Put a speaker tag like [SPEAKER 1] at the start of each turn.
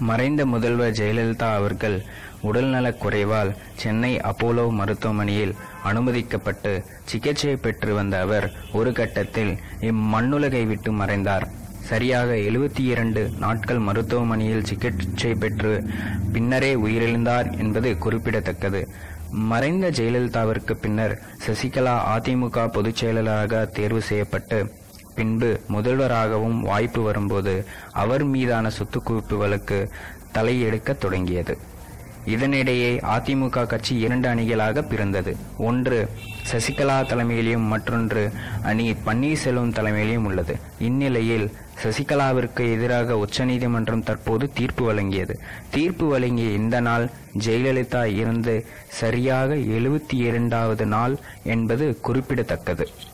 [SPEAKER 1] மறைந்த முதல்வர் ஜெயலலிதா அவர்கள் உடல்நலக் குறைவால் சென்னை அப்போலோ மருத்துவமனையில் அனுமதிக்கப்பட்டு சிகிச்சை பெற்று வந்த அவர் ஒரு கட்டத்தில் இம்மண்ணுலகை விட்டு மறைந்தார் சரியாக எழுபத்தி இரண்டு நாட்கள் மருத்துவமனையில் சிகிச்சை பெற்று பின்னரே உயிரிழந்தார் என்பது குறிப்பிடத்தக்கது மறைந்த ஜெயலலிதாவிற்கு பின்னர் சசிகலா அதிமுக பொதுச் செயலாளராக தேர்வு செய்யப்பட்டு பின்பு முதல்வராகவும் வாய்ப்பு வரும்போது அவர் மீதான சொத்து குவிப்பு வழக்கு தலையெடுக்கத் தொடங்கியது இதனிடையே அதிமுக கட்சி இரண்டு அணிகளாக பிறந்தது ஒன்று சசிகலா தலைமையிலும் மற்றொன்று அணி பன்னீர்செல்வம் தலைமையிலும் உள்ளது இந்நிலையில் சசிகலாவிற்கு எதிராக உச்சநீதிமன்றம் தற்போது தீர்ப்பு வழங்கியது தீர்ப்பு வழங்கிய இந்த நாள் ஜெயலலிதா இறந்து சரியாக எழுபத்தி இரண்டாவது நாள் என்பது குறிப்பிடத்தக்கது